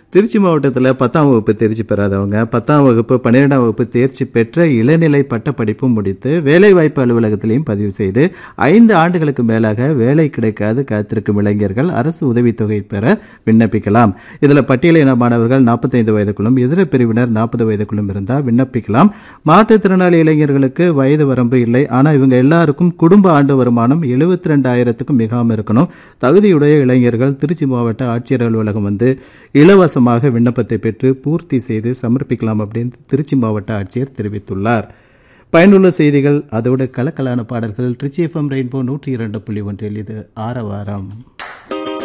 திருச்சி மாவட்டத்தில் பத்தாம் வகுப்பு தேர்ச்சி பெறாதவங்க பத்தாம் வகுப்பு பன்னிரெண்டாம் வகுப்பு தேர்ச்சி பெற்ற இளநிலை பட்டப்படிப்பும் முடித்து வேலைவாய்ப்பு அலுவலகத்திலையும் பதிவு செய்து ஐந்து ஆண்டுகளுக்கு மேலாக வேலை கிடைக்காது காத்திருக்கும் இளைஞர்கள் அரசு உதவித்தொகை பெற விண்ணப்பிக்கலாம் இதில் பட்டியலின மாணவர்கள் நாற்பத்தைந்து வயதுக்குள்ளும் இதர பிரிவினர் நாற்பது வயதுக்குள்ளும் இருந்தால் விண்ணப்பிக்கலாம் மாற்றுத்திறனாளி இளைஞர்களுக்கு வயது வரம்பு இல்லை ஆனால் இவங்க எல்லாருக்கும் குடும்ப ஆண்டு வருமானம் எழுபத்தி ரெண்டாயிரத்துக்கும் மிகாமல் இருக்கணும் தகுதியுடைய இளைஞர்கள் திருச்சி மாவட்ட ஆட்சியர் அலுவலகம் வந்து இலவசமாக விண்ணப்பத்தை பெற்று பூர்த்தி செய்து சமர்ப்பிக்கலாம் அப்படின்னு திருச்சி மாவட்ட ஆட்சியர் தெரிவித்துள்ளார் பயனுள்ள செய்திகள் அதோடு கலக்கலான பாடல்கள் ட்ரிச்சி எஃப்எம் ரெயின்போ நூற்றி இரண்டு புள்ளி ஒன்றில் இது ஆரவாரம்